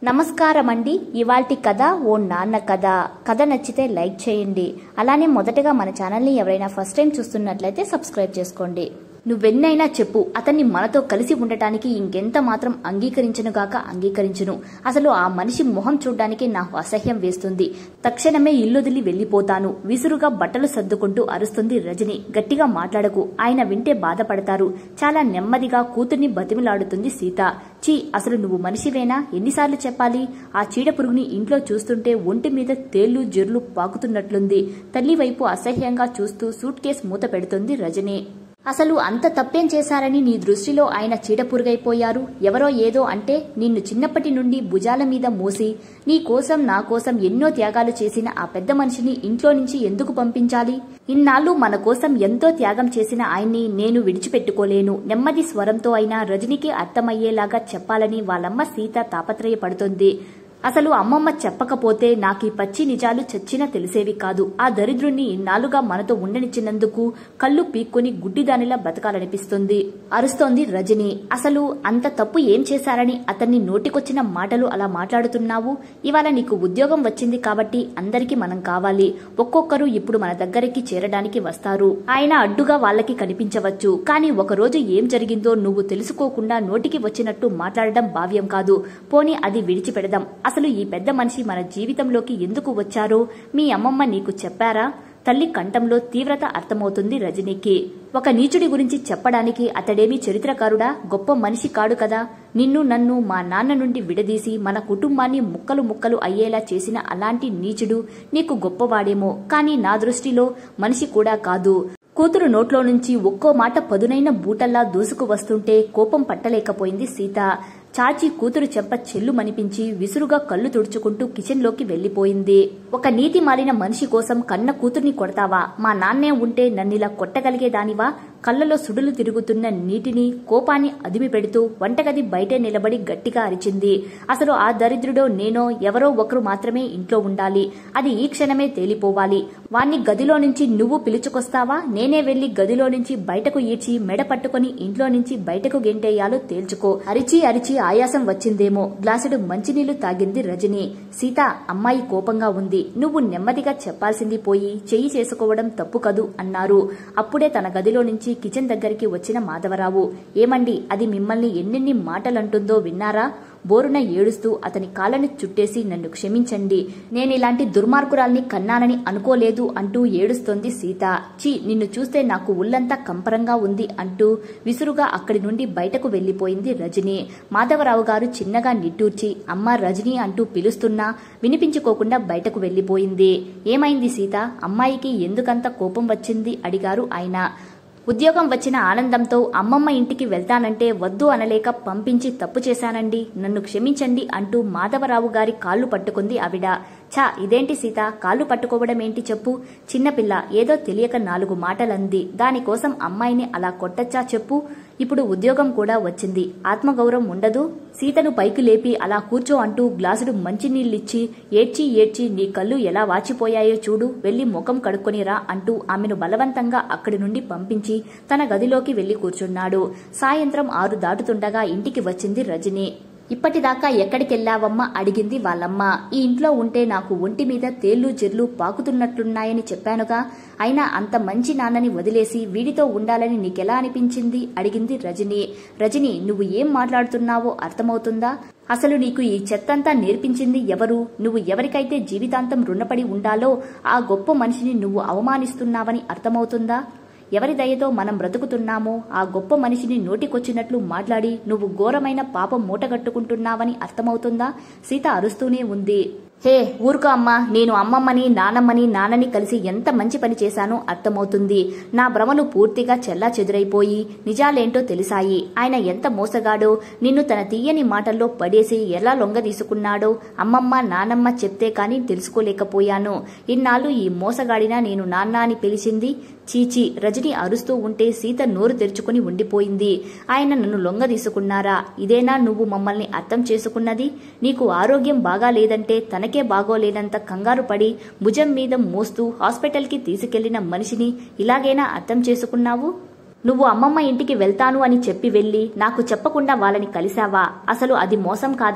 నమస్కారం అండి ఇవాల్టి కథ ఓ నాన్న కథ కథ నచ్చితే లైక్ చేయండి అలానే మొదటగా మన ఛానల్ని ఎవరైనా ఫస్ట్ టైం చూస్తున్నట్లయితే సబ్స్క్రైబ్ చేసుకోండి నువ్వెన్నైనా చెప్పు అతన్ని మనతో కలిసి ఉండటానికి ఇంకెంత మాత్రం అంగీకరించనుగాక అంగీకరించును అసలు ఆ మనిషి మొహం చూడ్డానికి నాకు అసహ్యం వేస్తుంది తక్షణమే ఇల్లుదిలి వెళ్లిపోతాను విసురుగా బట్టలు సర్దుకుంటూ అరుస్తుంది రజని గట్టిగా మాట్లాడకు ఆయన వింటే బాధపడతారు చాలా నెమ్మదిగా కూతుర్ని బతిమిలాడుతుంది సీత చీ అసలు నువ్వు మనిషివేనా ఎన్నిసార్లు చెప్పాలి ఆ చీడ పురుగుని ఇంట్లో చూస్తుంటే ఒంటి మీద తేళ్లు జెర్లు పాకుతున్నట్లుంది తల్లి వైపు అసహ్యంగా చూస్తూ సూట్ కేస్ మూత పెడుతుంది రజని అసలు అంత తప్పేం చేశారని నీ దృష్టిలో ఆయన చీడపురుగైపోయారు ఎవరో ఏదో అంటే నిన్ను చిన్నప్పటి నుండి భుజాల మీద మోసి నీ కోసం నా కోసం ఎన్నో త్యాగాలు చేసిన ఆ పెద్ద మనిషిని ఇంట్లో నుంచి ఎందుకు పంపించాలి ఇన్నాళ్ళు మన కోసం ఎంతో త్యాగం చేసిన ఆయన్ని నేను విడిచిపెట్టుకోలేను నెమ్మది స్వరంతో అయినా రజనికి అర్థమయ్యేలాగా చెప్పాలని వాళ్ళమ్మ సీత తాపత్రయపడుతోంది అసలు అమ్మమ్మ చెప్పకపోతే నాకు ఈ పచ్చి నిజాలు చచ్చినా తెలిసేవి కాదు ఆ దరిద్రుణ్ణి ఇన్నాళ్లుగా మనతో ఉండనిచ్చినందుకు కళ్ళు పీక్కొని గుడ్డిదానిలా బతకాలనిపిస్తుంది అరుస్తోంది రజని అసలు అంత తప్పు ఏం చేశారని అతన్ని నోటికొచ్చిన మాటలు అలా మాట్లాడుతున్నావు ఇవాళ నీకు ఉద్యోగం వచ్చింది కాబట్టి అందరికీ మనం కావాలి ఒక్కొక్కరు ఇప్పుడు మన దగ్గరికి చేరడానికి వస్తారు ఆయన అడ్డుగా వాళ్ళకి కనిపించవచ్చు కానీ ఒకరోజు ఏం జరిగిందో నువ్వు తెలుసుకోకుండా నోటికి వచ్చినట్టు మాట్లాడడం భావ్యం కాదు పోని అది విడిచిపెడదాం అసలు ఈ పెద్ద మనిషి మన జీవితంలోకి ఎందుకు వచ్చారో మీ అమ్మమ్మ నీకు చెప్పారా తల్లి కంఠంలో తీవ్రత అర్థమవుతుంది రజనీకి ఒక నీచుడి గురించి చెప్పడానికి అతడేమీ చరిత్రకారుడా గొప్ప మనిషి కాడు కదా నిన్ను నన్ను మా నాన్న నుండి విడదీసి మన కుటుంబాన్ని ముక్కలు ముక్కలు అయ్యేలా చేసిన అలాంటి నీచుడు నీకు గొప్పవాడేమో కానీ నా దృష్టిలో మనిషి కూడా కాదు కూతురు నోట్లో నుంచి ఒక్కో మాట పదునైన బూటల్లా దూసుకు వస్తుంటే కోపం పట్టలేకపోయింది సీత చాచి కూతురు చెంప చెల్లుమనిపించి విసురుగా కళ్ళు తుడుచుకుంటూ కిచెన్లోకి వెళ్లిపోయింది ఒక నీతి మాలిన మనిషి కోసం కన్న కూతుర్ని కొడతావా మా నాన్నే ఉంటే నన్నిలా కొట్టగలిగేదానివా కళ్ళలో సుడులు తిరుగుతున్న నీటిని కోపాన్ని అదిమి పెడుతూ వంటగది బయటే నిలబడి గట్టిగా అరిచింది అసలు ఆ దరిద్రుడో నేనో ఎవరో ఒకరు మాత్రమే ఇంట్లో ఉండాలి అది ఈ క్షణమే తేలిపోవాలి వాణ్ణి గదిలో నుంచి నువ్వు పిలుచుకొస్తావా నేనే వెళ్లి గదిలో నుంచి బయటకు ఈడ్చి మెడ పట్టుకుని ఇంట్లో నుంచి బయటకు గెంటేయాలో తేల్చుకో అరిచి అరిచి ఆయాసం వచ్చిందేమో గ్లాసుడు మంచినీళ్లు తాగింది రజని సీత అమ్మాయి కోపంగా ఉంది నువ్వు నెమ్మదిగా చెప్పాల్సింది పోయి చెయ్యి చేసుకోవడం తప్పు కదూ అన్నారు అప్పుడే తన గదిలో నుంచి కిచెన్ దగ్గరికి వచ్చిన మాధవరావు ఏమండి అది మిమ్మల్ని ఎన్నెన్ని మాటలంటుందో విన్నారా బోరున ఏడుస్తూ అతని కాళ్ళని చుట్టేసి నన్ను క్షమించండి నేనిలాంటి దుర్మార్గురాల్ని కన్నానని అనుకోలేదు అంటూ ఏడుస్తోంది సీత చి నిన్ను చూస్తే నాకు ఉల్లంతా కంపరంగా ఉంది అంటూ విసురుగా అక్కడి నుండి బయటకు వెళ్లిపోయింది రజని మాధవరావు గారు చిన్నగా నిట్టూర్చి అమ్మ రజని అంటూ పిలుస్తున్నా వినిపించుకోకుండా బయటకు వెళ్లిపోయింది ఏమైంది సీత అమ్మాయికి ఎందుకంత కోపం వచ్చింది అడిగారు ఆయన ఉద్యోగం వచ్చిన ఆనందంతో అమ్మమ్మ ఇంటికి వెళ్తానంటే వద్దు అనలేక పంపించి తప్పు చేశానండి నన్ను క్షమించండి అంటూ మాధవరావు గారి కాళ్ళు పట్టుకుంది ఆవిడ ఛా ఇదేంటి సీత కాళ్ళు పట్టుకోవడం ఏంటి చెప్పు చిన్నపిల్ల ఏదో తెలియక నాలుగు మాటలంది దానికోసం అమ్మాయిని అలా కొట్టచ్చా చెప్పు ఇప్పుడు ఉద్యోగం కూడా వచ్చింది ఆత్మగౌరవం ఉండదు సీతను పైకి లేపి అలా కూర్చో అంటూ గ్లాసుడు మంచినీళ్ళిచ్చి ఏడ్చి ఏడ్చి నీ కళ్ళు ఎలా వాచిపోయాయో చూడు వెళ్లి ముఖం కడుక్కొని రా అంటూ ఆమెను బలవంతంగా అక్కడి నుండి పంపించి తన గదిలోకి వెళ్లి కూర్చున్నాడు సాయంత్రం ఆరు దాటుతుండగా ఇంటికి వచ్చింది రజని ఇప్పటిదాకా ఎక్కడికెళ్లావమ్మా అడిగింది వాళ్ళమ్మ ఈ ఇంట్లో ఉంటే నాకు ఒంటి మీద తేళ్లు జెర్లు పాకుతున్నట్లున్నాయని చెప్పానుగా అయినా అంత మంచి నాన్నని వదిలేసి వీడితో ఉండాలని నీకెలా అనిపించింది అడిగింది రజని రజని నువ్వు ఏం మాట్లాడుతున్నావో అర్థమవుతుందా అసలు నీకు ఈ చెత్తంతా నేర్పించింది ఎవరు నువ్వు ఎవరికైతే జీవితాంతం రుణపడి ఉండాలో ఆ గొప్ప మనిషిని నువ్వు అవమానిస్తున్నావని అర్థమవుతుందా ఎవరి దయతో మనం బ్రతుకుతున్నామో ఆ గొప్ప మనిషిని నోటికొచ్చినట్లు మాట్లాడి నువ్వు ఘోరమైన పాపం మూటగట్టుకుంటున్నావని అర్థమవుతుందా సీత అరుస్తూనే ఉంది హే ఊరుకో అమ్మా నేను అమ్మమ్మని నానమ్మని నాన్నని కలిసి ఎంత మంచి పని చేశానో అర్థమవుతుంది నా భ్రమలు పూర్తిగా చెల్లా చెదురైపోయి నిజాలేంటో తెలిసాయి ఆయన ఎంత మోసగాడో నిన్ను తన తీయని మాటల్లో పడేసి ఎలా లొంగ తీసుకున్నాడో అమ్మమ్మ నానమ్మ చెప్తే కాని తెలుసుకోలేకపోయాను ఇన్నాళ్ళు ఈ మోసగాడినా నేను నాన్న అని పిలిచింది చీచి రజని అరుస్తూ ఉంటే సీత నోరు తెరుచుకుని ఉండిపోయింది ఆయన నన్ను లొంగ తీసుకున్నారా ఇదేనా నువ్వు మమ్మల్ని అర్థం చేసుకున్నది నీకు ఆరోగ్యం బాగా లేదంటే తనకే బాగోలేనంత కంగారు పడి భుజం మీద మోస్తూ హాస్పిటల్కి తీసుకెళ్లిన మనిషిని ఇలాగైనా అర్థం చేసుకున్నావు నువ్వు అమ్మమ్మ ఇంటికి వెళ్తాను అని చెప్పి వెళ్ళి నాకు చెప్పకుండా వాళ్ళని కలిశావా అసలు అది మోసం కాదా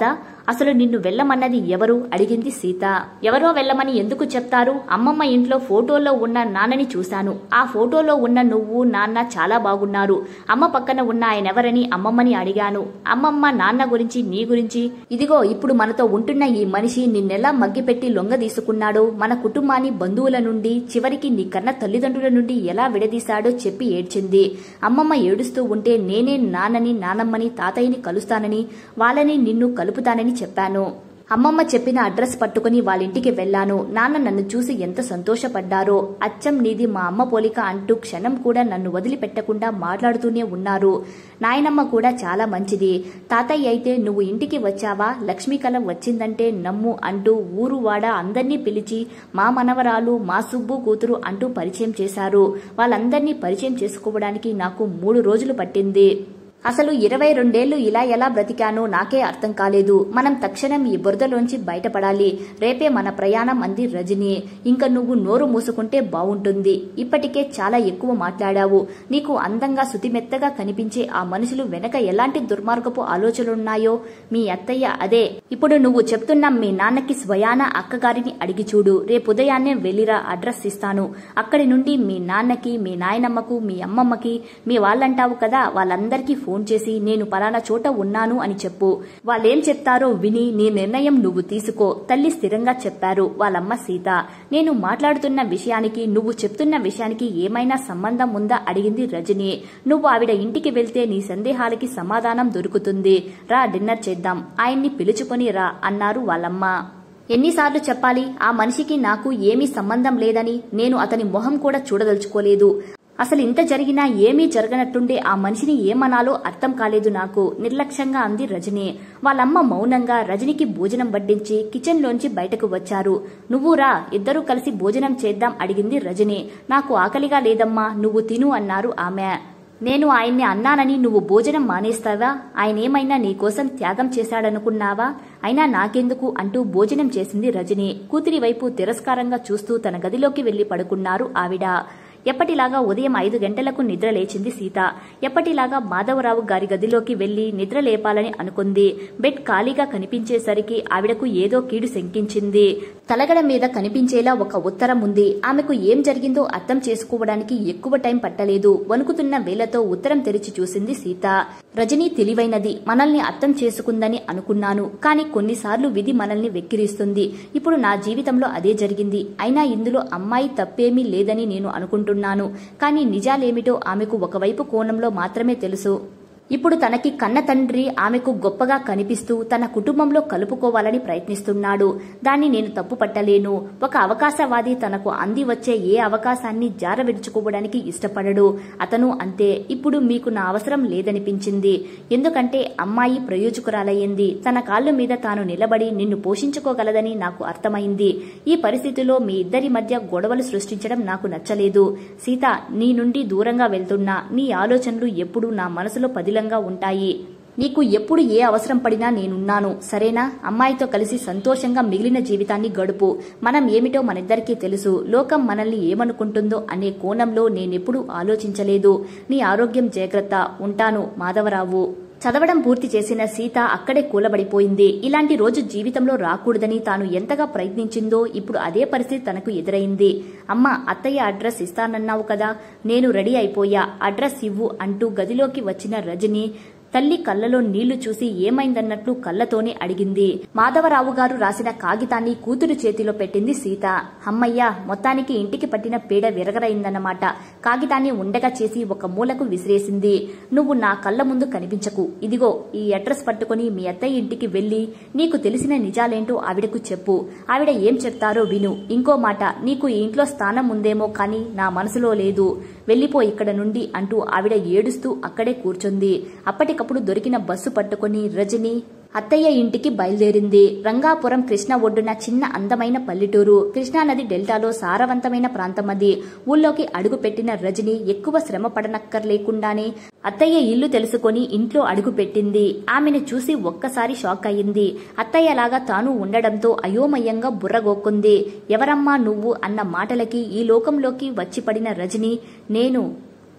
అసలు నిన్ను వెళ్ళమన్నది ఎవరు అడిగింది సీత ఎవరో వెళ్ళమని ఎందుకు చెప్తారు అమ్మమ్మ ఇంట్లో ఫోటోలో ఉన్న నాన్నని చూశాను ఆ ఫోటోలో ఉన్న నువ్వు నాన్న చాలా బాగున్నారు అమ్మ పక్కన ఉన్న ఆయన ఎవరని అమ్మమ్మని అడిగాను అమ్మమ్మ నాన్న గురించి నీ గురించి ఇదిగో ఇప్పుడు మనతో ఉంటున్న ఈ మనిషి నిన్నెలా మగ్గిపెట్టి లొంగ తీసుకున్నాడో మన కుటుంబాన్ని బంధువుల నుండి చివరికి నీ కన్న తల్లిదండ్రుల నుండి ఎలా విడదీశాడో చెప్పి ఏడ్చింది అమ్మమ్మ ఏడుస్తూ ఉంటే నేనే నాన్నని నానమ్మని తాతయ్యని కలుస్తానని వాళ్ళని నిన్ను కలుపుతానని చెప్పాను అమ్మమ్మ చెప్పిన అడ్రస్ పట్టుకుని వాళ్ళింటికి వెళ్ళాను నాన్న నన్ను చూసి ఎంత సంతోషపడ్డారో అచ్చం నీది మా అమ్మ పోలిక అంటూ క్షణం కూడా నన్ను వదిలిపెట్టకుండా మాట్లాడుతూనే ఉన్నారు నాయనమ్మ కూడా చాలా మంచిది తాతయ్య అయితే నువ్వు ఇంటికి వచ్చావా లక్ష్మీకళ వచ్చిందంటే నమ్ము అంటూ ఊరు వాడ అందర్నీ పిలిచి మా మనవరాలు మా సుబ్బు కూతురు అంటూ పరిచయం చేశారు వాళ్ళందర్నీ పరిచయం చేసుకోవడానికి నాకు మూడు రోజులు పట్టింది అసలు ఇరవై రెండేళ్లు ఇలా ఎలా బ్రతికానో నాకే అర్థం కాలేదు మనం తక్షణం ఈ బురదలోంచి బయటపడాలి రేపే మన ప్రయాణం అంది రజని ఇంక నువ్వు నోరు మూసుకుంటే బావుంటుంది ఇప్పటికే చాలా ఎక్కువ మాట్లాడావు నీకు అందంగా శుతిమెత్తగా కనిపించే ఆ మనుషులు వెనక ఎలాంటి దుర్మార్గపు ఆలోచనలున్నాయో మీ అత్తయ్య అదే ఇప్పుడు నువ్వు చెప్తున్న మీ నాన్నకి స్వయాన అక్కగారిని అడిగి చూడు రేపు ఉదయాన్నే వెళ్ళిరా అడ్రస్ ఇస్తాను అక్కడి నుండి మీ నాన్నకి మీ నాయనమ్మకు మీ అమ్మమ్మకి మీ వాళ్ళంటావు కదా వాళ్ళందరికీ ఫోన్ చేసి నేను పలానా చోట ఉన్నాను అని చెప్పు వాళ్ళేం చెప్తారో విని నీ నిర్ణయం నువ్వు తీసుకో తల్లి స్థిరంగా చెప్పారు వాళ్ళమ్మ సీత నేను మాట్లాడుతున్న విషయానికి నువ్వు చెప్తున్న విషయానికి ఏమైనా సంబంధం ఉందా అడిగింది రజని నువ్వు ఆవిడ ఇంటికి వెళ్తే నీ సందేహాలకి సమాధానం దొరుకుతుంది రా డిన్నర్ చేద్దాం ఆయన్ని పిలుచుకొని రా అన్నారు వాళ్ళమ్మ ఎన్నిసార్లు చెప్పాలి ఆ మనిషికి నాకు ఏమీ సంబంధం లేదని నేను అతని మొహం కూడా చూడదలుచుకోలేదు అసలు ఇంత జరిగినా ఏమీ జరగనట్టుండే ఆ మనిషిని ఏమనాలో అర్థం కాలేదు నాకు నిర్లక్ష్యంగా అంది రజని వాళ్ళమ్మ మౌనంగా రజనికి భోజనం వడ్డించి కిచెన్లోంచి బయటకు వచ్చారు నువ్వు రా ఇద్దరూ కలిసి భోజనం చేద్దాం అడిగింది రజని నాకు ఆకలిగా లేదమ్మా నువ్వు తిను అన్నారు ఆమె నేను ఆయన్ని అన్నానని నువ్వు భోజనం మానేస్తావా ఆయనేమైనా నీకోసం త్యాగం చేశాడనుకున్నావా అయినా నాకెందుకు అంటూ భోజనం చేసింది రజని కూతురి వైపు తిరస్కారంగా చూస్తూ తన గదిలోకి వెళ్లి పడుకున్నారు ఆవిడ ఎప్పటిలాగా ఉదయం ఐదు గంటలకు నిద్ర లేచింది సీత ఎప్పటిలాగా మాధవరావు గారి గదిలోకి వెళ్లి నిద్ర లేపాలని అనుకుంది బెడ్ ఖాళీగా కనిపించేసరికి ఆవిడకు ఏదో కీడు శంకించింది తలగడ మీద కనిపించేలా ఒక ఉత్తరం ఉంది ఆమెకు ఏం జరిగిందో అర్థం చేసుకోవడానికి ఎక్కువ టైం పట్టలేదు వణుకుతున్న వేలతో ఉత్తరం తెరిచి చూసింది సీత రజనీ తెలివైనది మనల్ని అర్థం చేసుకుందని అనుకున్నాను కానీ కొన్నిసార్లు విధి మనల్ని వెక్కిరిస్తుంది ఇప్పుడు నా జీవితంలో అదే జరిగింది అయినా ఇందులో అమ్మాయి తప్పేమీ లేదని నేను అనుకుంటున్నాను కానీ నిజాలేమిటో ఆమెకు ఒకవైపు కోణంలో మాత్రమే తెలుసు ఇప్పుడు తనకి కన్న తండ్రి ఆమెకు గొప్పగా కనిపిస్తూ తన కుటుంబంలో కలుపుకోవాలని ప్రయత్నిస్తున్నాడు దాన్ని నేను తప్పు పట్టలేను ఒక అవకాశవాది తనకు అంది వచ్చే ఏ అవకాశాన్ని జార విడుచుకోవడానికి ఇష్టపడడు అతను అంతే ఇప్పుడు మీకు నా అవసరం లేదనిపించింది ఎందుకంటే అమ్మాయి ప్రయోజకురాలయ్యింది తన కాళ్ళ మీద తాను నిలబడి నిన్ను పోషించుకోగలదని నాకు అర్థమైంది ఈ పరిస్థితిలో మీ ఇద్దరి మధ్య గొడవలు సృష్టించడం నాకు నచ్చలేదు సీత నీ నుండి దూరంగా వెళ్తున్నా నీ ఆలోచనలు ఎప్పుడూ నా మనసులో పదిలంగా ఉంటాయి నీకు ఎప్పుడు ఏ అవసరం పడినా నేనున్నాను సరేనా అమ్మాయితో కలిసి సంతోషంగా మిగిలిన జీవితాన్ని గడుపు మనం ఏమిటో మనిద్దరికీ తెలుసు లోకం మనల్ని ఏమనుకుంటుందో అనే కోణంలో నేనెప్పుడూ ఆలోచించలేదు నీ ఆరోగ్యం జాగ్రత్త ఉంటాను మాధవరావు చదవడం పూర్తి చేసిన సీత అక్కడే కూలబడిపోయింది ఇలాంటి రోజు జీవితంలో రాకూడదని తాను ఎంతగా ప్రయత్నించిందో ఇప్పుడు అదే పరిస్థితి తనకు ఎదురైంది అమ్మ అత్తయ్య అడ్రస్ ఇస్తానన్నావు కదా నేను రెడీ అయిపోయా అడ్రస్ ఇవ్వు అంటూ గదిలోకి వచ్చిన రజని తల్లి కళ్ళలో నీళ్లు చూసి ఏమైందన్నట్లు కళ్ళతోనే అడిగింది మాధవరావు గారు రాసిన కాగితాన్ని కూతురు చేతిలో పెట్టింది సీత అమ్మయ్య మొత్తానికి ఇంటికి పట్టిన పీడ విరగరైందన్నమాట కాగితాన్ని ఉండగా చేసి ఒక మూలకు విసిరేసింది నువ్వు నా కళ్ళ ముందు కనిపించకు ఇదిగో ఈ అడ్రస్ పట్టుకుని మీ అత్తయ్య ఇంటికి వెళ్లి నీకు తెలిసిన నిజాలేంటో ఆవిడకు చెప్పు ఆవిడ ఏం చెప్తారో విను ఇంకో మాట నీకు ఈ ఇంట్లో స్థానం ఉందేమో కానీ నా మనసులో లేదు వెళ్ళిపో ఇక్కడ నుండి అంటూ ఆవిడ ఏడుస్తూ అక్కడే కూర్చుంది అప్పటికప్పుడు దొరికిన బస్సు పట్టుకుని రజని అత్తయ్య ఇంటికి బయలుదేరింది రంగాపురం కృష్ణ ఒడ్డున చిన్న అందమైన పల్లెటూరు కృష్ణానది డెల్టాలో సారవంతమైన ప్రాంతం అది ఊళ్ళోకి అడుగుపెట్టిన రజని ఎక్కువ శ్రమ పడనక్కర్లేకుండానే అత్తయ్య ఇల్లు తెలుసుకొని ఇంట్లో అడుగుపెట్టింది ఆమెను చూసి ఒక్కసారి షాక్ అయ్యింది అత్తయ్యలాగా తాను ఉండడంతో అయోమయంగా బుర్రగోక్కుంది ఎవరమ్మా నువ్వు అన్న మాటలకి ఈ లోకంలోకి వచ్చి పడిన రజని నేను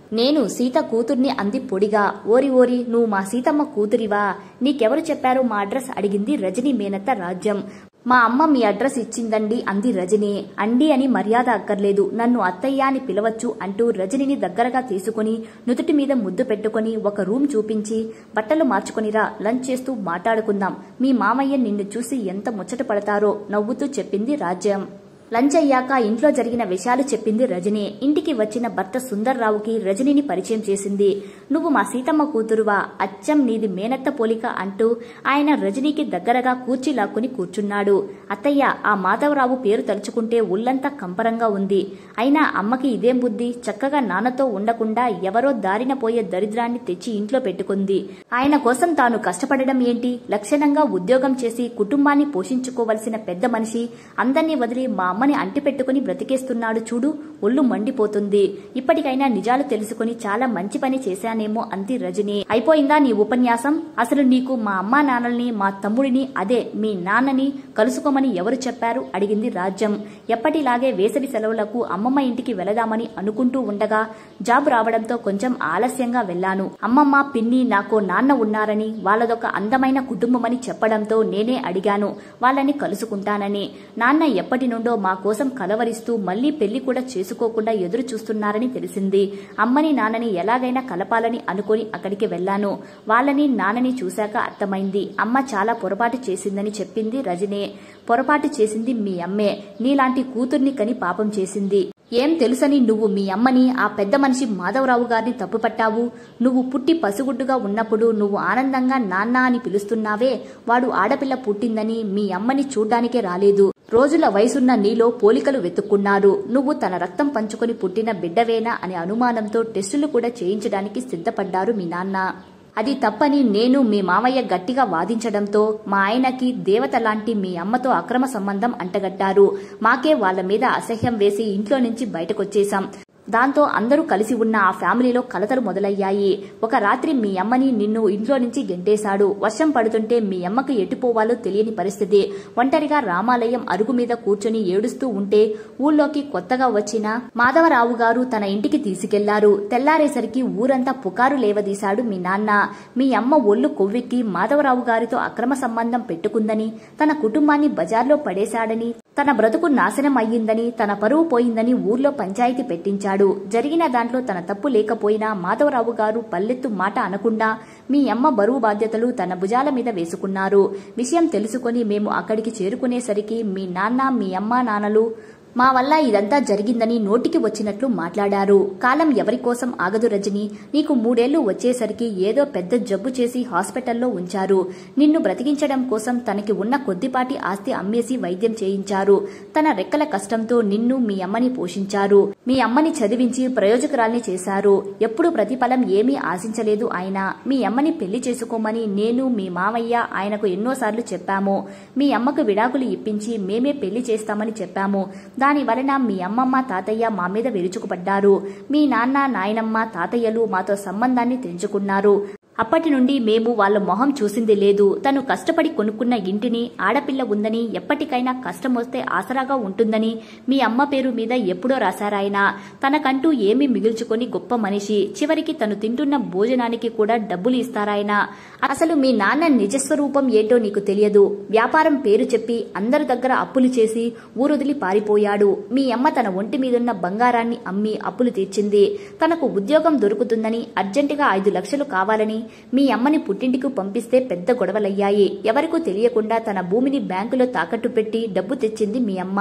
నేను సీత కూతుర్ని అంది పొడిగా ఓరి ఓరి నువ్వు మా సీతమ్మ కూతురివా నీకెవరు చెప్పారు మా అడ్రస్ అడిగింది రజని మేనత్త రాజ్యం మా అమ్మ మీ అడ్రస్ ఇచ్చిందండి అంది రజని అండి అని మర్యాద అక్కర్లేదు నన్ను అత్తయ్య అని పిలవచ్చు అంటూ రజనిని దగ్గరగా తీసుకుని నుదుటి మీద ముద్దు పెట్టుకుని ఒక రూమ్ చూపించి బట్టలు మార్చుకునిరా లంచ్ చేస్తూ మాట్లాడుకుందాం మీ మామయ్య నిన్ను చూసి ఎంత ముచ్చట పడతారో నవ్వుతూ చెప్పింది రాజ్యం లంచ్ అయ్యాక ఇంట్లో జరిగిన విషయాలు చెప్పింది రజని ఇంటికి వచ్చిన భర్త సుందర్రావుకి రజనిని పరిచయం చేసింది నువ్వు మా సీతమ్మ కూతురువా అచ్చం నీది మేనత్త పోలిక అంటూ ఆయన రజనీకి దగ్గరగా కూర్చి లాక్కుని కూర్చున్నాడు అత్తయ్య ఆ మాధవరావు పేరు తలుచుకుంటే ఒళ్ళంతా కంపరంగా ఉంది అయినా అమ్మకి ఇదేం బుద్ధి చక్కగా నాన్నతో ఉండకుండా ఎవరో దారిన పోయే దరిద్రాన్ని తెచ్చి ఇంట్లో పెట్టుకుంది ఆయన కోసం తాను కష్టపడడం ఏంటి లక్షణంగా ఉద్యోగం చేసి కుటుంబాన్ని పోషించుకోవలసిన పెద్ద మనిషి అందర్నీ వదిలి మా అమ్మని అంటిపెట్టుకుని బ్రతికేస్తున్నాడు చూడు ఒళ్ళు మండిపోతుంది ఇప్పటికైనా నిజాలు తెలుసుకుని చాలా మంచి పని చేశానేమో అంది రజని అయిపోయిందా నీ ఉపన్యాసం అసలు నీకు మా అమ్మా నాన్నల్ని మా తమ్ముడిని అదే మీ నాన్నని కలుసుకోమని ఎవరు చెప్పారు అడిగింది రాజ్యం ఎప్పటిలాగే వేసవి సెలవులకు అమ్మమ్మ ఇంటికి వెళదామని అనుకుంటూ ఉండగా జాబ్ రావడంతో కొంచెం ఆలస్యంగా వెళ్లాను అమ్మమ్మ పిన్ని నాకో నాన్న ఉన్నారని వాళ్ళదొక అందమైన కుటుంబమని చెప్పడంతో నేనే అడిగాను వాళ్ళని కలుసుకుంటానని నాన్న ఎప్పటి నుండో మా కోసం కలవరిస్తూ మళ్లీ పెళ్లి కూడా చేసుకోకుండా ఎదురు చూస్తున్నారని తెలిసింది అమ్మని నాన్నని ఎలాగైనా కలపాలని అనుకుని అక్కడికి వెళ్లాను వాళ్ళని నాన్నని చూశాక అర్థమైంది అమ్మ చాలా పొరపాటు చేసిందని చెప్పింది రజనే పొరపాటు చేసింది మీ అమ్మే నీలాంటి కూతుర్ని కని పాపం చేసింది ఏం తెలుసని నువ్వు మీ అమ్మని ఆ పెద్ద మనిషి మాధవరావు గారిని తప్పుపట్టావు నువ్వు పుట్టి పసుగుడ్డుగా ఉన్నప్పుడు నువ్వు ఆనందంగా నాన్న అని పిలుస్తున్నావే వాడు ఆడపిల్ల పుట్టిందని మీ అమ్మని చూడ్డానికే రాలేదు రోజుల వయసున్న నీలో పోలికలు వెతుక్కున్నారు నువ్వు తన రక్తం పంచుకొని పుట్టిన బిడ్డవేనా అనే అనుమానంతో టెస్టులు కూడా చేయించడానికి సిద్ధపడ్డారు మీ నాన్న అది తప్పని నేను మీ మామయ్య గట్టిగా వాదించడంతో మా ఆయనకి దేవత లాంటి మీ అమ్మతో అక్రమ సంబంధం అంటగట్టారు మాకే వాళ్ళ మీద అసహ్యం వేసి ఇంట్లో నుంచి బయటకొచ్చేశాం దాంతో అందరూ కలిసి ఉన్న ఆ ఫ్యామిలీలో కలతలు మొదలయ్యాయి ఒక రాత్రి మీ అమ్మని నిన్ను ఇంట్లో నుంచి గెంటేశాడు వర్షం పడుతుంటే మీ అమ్మకు ఎటుపోవాలో తెలియని పరిస్థితి ఒంటరిగా రామాలయం అరుగు మీద కూర్చొని ఏడుస్తూ ఉంటే ఊళ్ళోకి కొత్తగా వచ్చిన మాధవరావు గారు తన ఇంటికి తీసుకెళ్లారు తెల్లారేసరికి ఊరంతా పుకారు లేవదీశాడు మీ నాన్న మీ అమ్మ ఒళ్ళు కొవ్వెక్కి మాధవరావు గారితో అక్రమ సంబంధం పెట్టుకుందని తన కుటుంబాన్ని బజార్లో పడేశాడని తన బ్రతుకు నాశనం అయ్యిందని తన పరువు పోయిందని ఊర్లో పంచాయతీ పెట్టించాడు జరిగిన దాంట్లో తన తప్పు లేకపోయినా మాధవరావు గారు పల్లెత్తు మాట అనకుండా మీ అమ్మ బరువు బాధ్యతలు తన భుజాల మీద వేసుకున్నారు విషయం తెలుసుకొని మేము అక్కడికి చేరుకునేసరికి మీ నాన్న మీ అమ్మ నాన్నలు మా వల్ల ఇదంతా జరిగిందని నోటికి వచ్చినట్లు మాట్లాడారు కాలం ఎవరి కోసం ఆగదు రజని నీకు మూడేళ్లు వచ్చేసరికి ఏదో పెద్ద జబ్బు చేసి హాస్పిటల్లో ఉంచారు నిన్ను బ్రతికించడం కోసం తనకి ఉన్న కొద్దిపాటి ఆస్తి అమ్మేసి వైద్యం చేయించారు తన రెక్కల కష్టంతో నిన్ను మీ అమ్మని పోషించారు మీ అమ్మని చదివించి ప్రయోజకురాల్ని చేశారు ఎప్పుడు ప్రతిఫలం ఏమీ ఆశించలేదు ఆయన మీ అమ్మని పెళ్లి చేసుకోమని నేను మీ మామయ్య ఆయనకు ఎన్నోసార్లు చెప్పాము మీ అమ్మకు విడాకులు ఇప్పించి మేమే పెళ్లి చేస్తామని చెప్పాము దాని వలన మీ అమ్మమ్మ తాతయ్య మా మీద విరుచుకుపడ్డారు మీ నాన్న నాయనమ్మ తాతయ్యలు మాతో సంబంధాన్ని తెంచుకున్నారు అప్పటి నుండి మేము వాళ్ళ మొహం చూసింది లేదు తను కష్టపడి కొనుక్కున్న ఇంటిని ఆడపిల్ల ఉందని ఎప్పటికైనా కష్టం వస్తే ఆసరాగా ఉంటుందని మీ అమ్మ పేరు మీద ఎప్పుడో రాశారాయన తనకంటూ ఏమీ మిగిల్చుకొని గొప్ప మనిషి చివరికి తను తింటున్న భోజనానికి కూడా డబ్బులు ఇస్తారాయన అసలు మీ నాన్న నిజస్వరూపం ఏంటో నీకు తెలియదు వ్యాపారం పేరు చెప్పి అందరి దగ్గర అప్పులు చేసి ఊరొదిలి పారిపోయాడు మీ అమ్మ తన ఒంటి మీదున్న బంగారాన్ని అమ్మి అప్పులు తీర్చింది తనకు ఉద్యోగం దొరుకుతుందని అర్జెంటుగా ఐదు లక్షలు కావాలని మీ అమ్మని పుట్టింటికి పంపిస్తే పెద్ద గొడవలయ్యాయి ఎవరికూ తెలియకుండా తన భూమిని బ్యాంకులో తాకట్టు పెట్టి డబ్బు తెచ్చింది మీ అమ్మ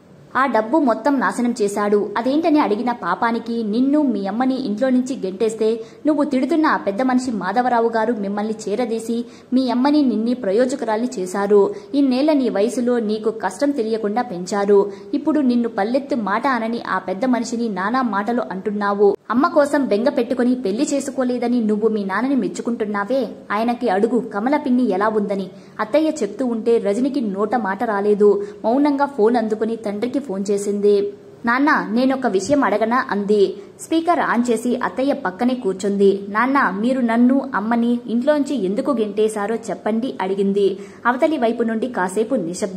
ఆ డబ్బు మొత్తం నాశనం చేశాడు అదేంటని అడిగిన పాపానికి నిన్ను మీ అమ్మని ఇంట్లో నుంచి గెంటేస్తే నువ్వు తిడుతున్న ఆ పెద్ద మనిషి మాధవరావు గారు మిమ్మల్ని చేరదీసి మీ అమ్మని నిన్ని ప్రయోజకురాల్ని చేశారు ఇన్నేళ్ల నీ వయసులో నీకు కష్టం తెలియకుండా పెంచారు ఇప్పుడు నిన్ను పల్లెత్తు మాట అనని ఆ పెద్ద మనిషిని నానా మాటలు అంటున్నావు అమ్మ కోసం బెంగ పెట్టుకుని పెళ్లి చేసుకోలేదని నువ్వు మీ నాన్నని మెచ్చుకుంటున్నావే ఆయనకి అడుగు కమల పిన్ని ఎలా ఉందని అత్తయ్య చెప్తూ ఉంటే రజనికి నోట మాట రాలేదు మౌనంగా ఫోన్ అందుకుని తండ్రికి ఫోన్ చేసింది నాన్న నేనొక విషయం అడగనా అంది స్పీకర్ ఆన్ చేసి అత్తయ్య పక్కనే కూర్చుంది నాన్న మీరు నన్ను అమ్మని ఇంట్లోంచి ఎందుకు గెంటేశారో చెప్పండి అడిగింది అవతలి వైపు నుండి కాసేపు నిశ్శబ్దం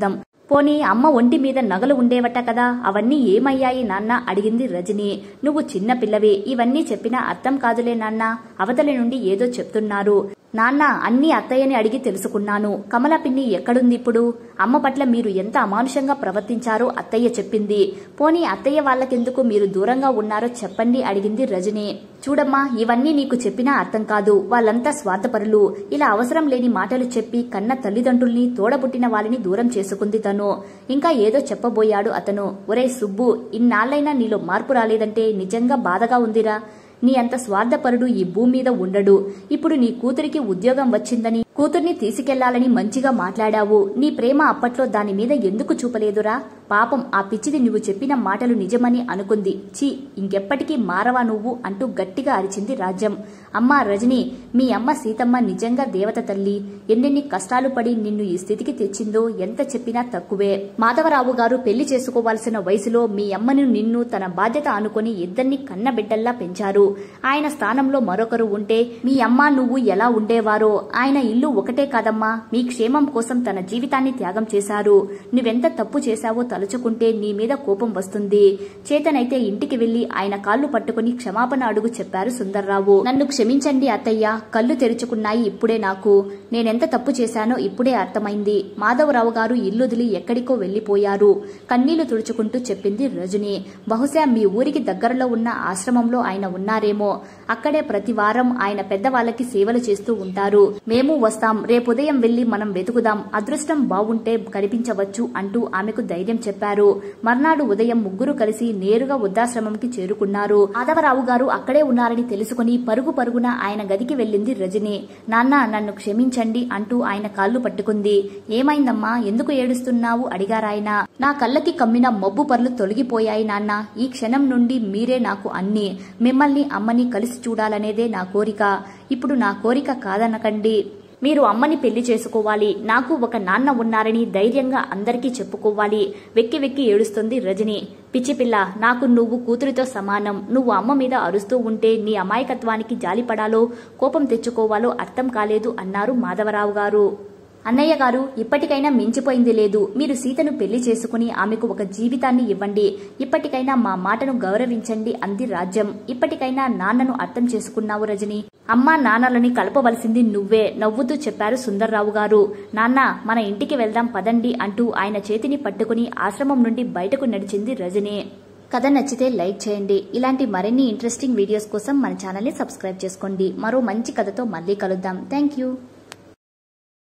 పోనీ అమ్మ ఒంటి మీద నగలు ఉండేవట కదా అవన్నీ ఏమయ్యాయి నాన్న అడిగింది రజని నువ్వు చిన్న పిల్లవే ఇవన్నీ చెప్పినా అర్థం కాదులే నాన్న అవతలి నుండి ఏదో చెప్తున్నారు నాన్న అన్ని అత్తయ్యని అడిగి తెలుసుకున్నాను కమల పిన్ని ఎక్కడుంది ఇప్పుడు అమ్మ పట్ల మీరు ఎంత అమానుషంగా ప్రవర్తించారో అత్తయ్య చెప్పింది పోనీ అత్తయ్య వాళ్ళకెందుకు మీరు దూరంగా ఉన్నారో చెప్పండి అడిగింది రజని చూడమ్మా ఇవన్నీ నీకు చెప్పినా అర్థం కాదు వాళ్ళంతా స్వార్థపరులు ఇలా అవసరం లేని మాటలు చెప్పి కన్న తల్లిదండ్రుల్ని తోడబుట్టిన వాళ్ళని దూరం చేసుకుంది తను ఇంకా ఏదో చెప్పబోయాడు అతను ఒరే సుబ్బు ఇన్నాళ్ళైనా నీలో మార్పు రాలేదంటే నిజంగా బాధగా ఉందిరా నీ అంత స్వార్థపరుడు ఈ భూమి మీద ఉండడు ఇప్పుడు నీ కూతురికి ఉద్యోగం వచ్చిందని కూతుర్ని తీసుకెళ్లాలని మంచిగా మాట్లాడావు నీ ప్రేమ అప్పట్లో దాని మీద ఎందుకు చూపలేదురా పాపం ఆ పిచ్చిది నువ్వు చెప్పిన మాటలు నిజమని అనుకుంది ఛీ ఇంకెప్పటికీ మారవా నువ్వు అంటూ గట్టిగా అరిచింది రాజ్యం అమ్మా రజని మీ అమ్మ సీతమ్మ నిజంగా దేవత తల్లి ఎన్నెన్ని కష్టాలు పడి నిన్ను ఈ స్థితికి తెచ్చిందో ఎంత చెప్పినా తక్కువే మాధవరావు గారు పెళ్లి చేసుకోవాల్సిన వయసులో మీ అమ్మను నిన్ను తన బాధ్యత అనుకుని ఇద్దరిని కన్నబిడ్డల్లా పెంచారు ఆయన స్థానంలో మరొకరు ఉంటే మీ అమ్మ నువ్వు ఎలా ఉండేవారో ఆయన ఇల్లు ఒకటే కాదమ్మా మీ క్షేమం కోసం తన జీవితాన్ని త్యాగం చేశారు నువ్వెంత తప్పు చేశావో తలుచుకుంటే నీ మీద కోపం వస్తుంది చేతనైతే ఇంటికి వెళ్లి ఆయన కాళ్ళు పట్టుకుని క్షమాపణ అడుగు చెప్పారు సుందర్రావు నన్ను క్షమించండి అత్తయ్య కళ్ళు తెరుచుకున్నాయి ఇప్పుడే నాకు నేనెంత తప్పు చేశానో ఇప్పుడే అర్థమైంది మాధవరావు గారు ఇల్లుదిలి ఎక్కడికో వెళ్లిపోయారు కన్నీళ్లు తుడుచుకుంటూ చెప్పింది రజని బహుశా మీ ఊరికి దగ్గరలో ఉన్న ఆశ్రమంలో ఆయన ఉన్నారేమో అక్కడే ప్రతి వారం ఆయన పెద్దవాళ్ళకి సేవలు చేస్తూ ఉంటారు మేము వస్తాం రేపుదయం వెళ్లి మనం వెతుకుదాం అదృష్టం బాగుంటే కనిపించవచ్చు అంటూ ఆమెకు ధైర్యం చెప్పారు మర్నాడు ఉదయం ముగ్గురు కలిసి నేరుగా వృద్ధాశ్రమంకి చేరుకున్నారు మాధవరావు గారు అక్కడే ఉన్నారని తెలుసుకుని పరుగు పరుగున ఆయన గదికి వెళ్ళింది రజని నాన్న నన్ను క్షమించండి అంటూ ఆయన కాళ్ళు పట్టుకుంది ఏమైందమ్మా ఎందుకు ఏడుస్తున్నావు అడిగారాయన నా కళ్ళకి కమ్మిన మబ్బు పర్లు తొలగిపోయాయి నాన్న ఈ క్షణం నుండి మీరే నాకు అన్ని మిమ్మల్ని అమ్మని కలిసి చూడాలనేదే నా కోరిక ఇప్పుడు నా కోరిక కాదనకండి మీరు అమ్మని పెళ్లి చేసుకోవాలి నాకు ఒక నాన్న ఉన్నారని ధైర్యంగా అందరికీ చెప్పుకోవాలి వెక్కి వెక్కి ఏడుస్తుంది రజని పిచ్చిపిల్ల నాకు నువ్వు కూతురితో సమానం నువ్వు అమ్మ మీద అరుస్తూ ఉంటే నీ అమాయకత్వానికి జాలిపడాలో కోపం తెచ్చుకోవాలో అర్థం కాలేదు అన్నారు మాధవరావు గారు అన్నయ్య గారు ఇప్పటికైనా మించిపోయింది లేదు మీరు సీతను పెళ్లి చేసుకుని ఆమెకు ఒక జీవితాన్ని ఇవ్వండి ఇప్పటికైనా మా మాటను గౌరవించండి అంది రాజ్యం ఇప్పటికైనా నాన్నను అర్థం చేసుకున్నావు రజని అమ్మా నాన్నలని కలపవలసింది నువ్వే నవ్వుతూ చెప్పారు సుందర్రావు గారు నాన్న మన ఇంటికి వెళ్దాం పదండి అంటూ ఆయన చేతిని పట్టుకుని ఆశ్రమం నుండి బయటకు నడిచింది రజని కథ నచ్చితే లైక్ చేయండి ఇలాంటి మరిన్ని ఇంట్రెస్టింగ్ వీడియోస్ కోసం మన ఛానల్ని సబ్స్క్రైబ్ చేసుకోండి మరో మంచి కథతో మళ్ళీ కలుద్దాం థ్యాంక్ యూ